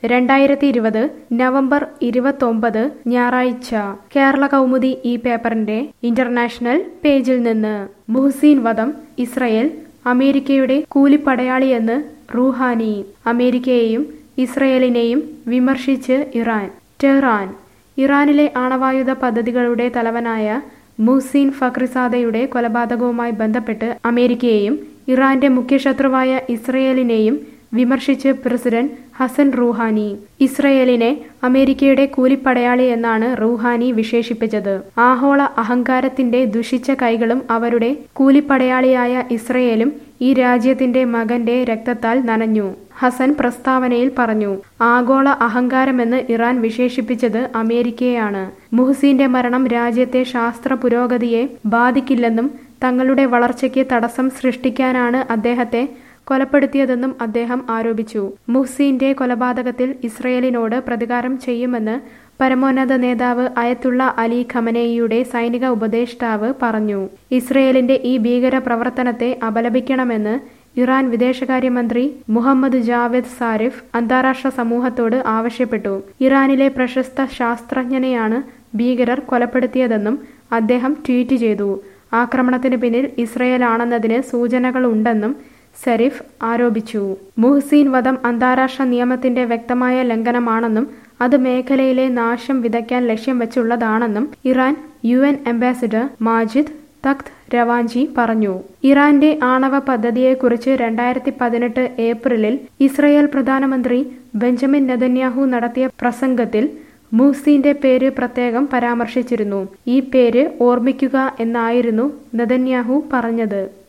രണ്ടായിരത്തി ഇരുപത് നവംബർ ഇരുപത്തൊമ്പത് ഞായറാഴ്ച കേരള കൗമുദി ഈ പേപ്പറിന്റെ ഇന്റർനാഷണൽ പേജിൽ നിന്ന് മുഹ്സീൻ വധം ഇസ്രയേൽ അമേരിക്കയുടെ കൂലിപ്പടയാളിയെന്ന് റൂഹാനി അമേരിക്കയെയും ഇസ്രയേലിനെയും വിമർശിച്ച് ഇറാൻ ടെഹ്റാൻ ഇറാനിലെ ആണവായുധ പദ്ധതികളുടെ തലവനായ മുഹ്സീൻ ഫക്രിസാദയുടെ കൊലപാതകവുമായി ബന്ധപ്പെട്ട് അമേരിക്കയെയും ഇറാന്റെ മുഖ്യശത്രുവായ ഇസ്രയേലിനെയും വിമർശിച്ച് പ്രസിഡന്റ് ഹസൻ റൂഹാനി ഇസ്രയേലിനെ അമേരിക്കയുടെ കൂലിപ്പടയാളി എന്നാണ് റൂഹാനി വിശേഷിപ്പിച്ചത് ആഹോള അഹങ്കാരത്തിന്റെ ദുഷിച്ച കൈകളും അവരുടെ കൂലിപ്പടയാളിയായ ഇസ്രയേലും ഈ രാജ്യത്തിന്റെ മകന്റെ രക്തത്താൽ നനഞ്ഞു ഹസൻ പ്രസ്താവനയിൽ പറഞ്ഞു ആഗോള അഹങ്കാരമെന്ന് ഇറാൻ വിശേഷിപ്പിച്ചത് അമേരിക്കയെയാണ് മുഹ്സീന്റെ മരണം രാജ്യത്തെ ശാസ്ത്ര പുരോഗതിയെ ബാധിക്കില്ലെന്നും തങ്ങളുടെ വളർച്ചയ്ക്ക് തടസ്സം സൃഷ്ടിക്കാനാണ് അദ്ദേഹത്തെ കൊലപ്പെടുത്തിയതെന്നും അദ്ദേഹം ആരോപിച്ചു മുഹ്സീന്റെ കൊലപാതകത്തിൽ ഇസ്രയേലിനോട് പ്രതികാരം ചെയ്യുമെന്ന് പരമോന്നത നേതാവ് അയത്തുള്ള അലി ഖമനേയിയുടെ സൈനിക ഉപദേഷ്ടാവ് പറഞ്ഞു ഇസ്രയേലിന്റെ ഈ ഭീകര പ്രവർത്തനത്തെ അപലപിക്കണമെന്ന് ഇറാൻ വിദേശകാര്യമന്ത്രി മുഹമ്മദ് ജാവേദ് സാരിഫ് അന്താരാഷ്ട്ര സമൂഹത്തോട് ആവശ്യപ്പെട്ടു ഇറാനിലെ പ്രശസ്ത ശാസ്ത്രജ്ഞനെയാണ് ഭീകരർ കൊലപ്പെടുത്തിയതെന്നും അദ്ദേഹം ട്വീറ്റ് ചെയ്തു ആക്രമണത്തിന് പിന്നിൽ ഇസ്രയേലാണെന്നതിന് സൂചനകളുണ്ടെന്നും സരിഫ് ആരോപിച്ചു മുഹ്സീൻ വധം അന്താരാഷ്ട്ര നിയമത്തിന്റെ വ്യക്തമായ ലംഘനമാണെന്നും അത് മേഖലയിലെ നാശം വിതയ്ക്കാൻ ലക്ഷ്യം വെച്ചുള്ളതാണെന്നും Iran U N ambassador Majid Takht Ravanchi പറഞ്ഞു ഇറാന്റെ ആണവ പദ്ധതിയെക്കുറിച്ച് രണ്ടായിരത്തി പതിനെട്ട് ഏപ്രിലിൽ ഇസ്രയേൽ പ്രധാനമന്ത്രി ബെഞ്ചമിൻ നെതന്യാഹു നടത്തിയ പ്രസംഗത്തിൽ മുഹ്സീന്റെ പേര് പ്രത്യേകം പരാമർശിച്ചിരുന്നു ഈ പേര് ഓർമ്മിക്കുക എന്നായിരുന്നു നെതന്യാഹു പറഞ്ഞത്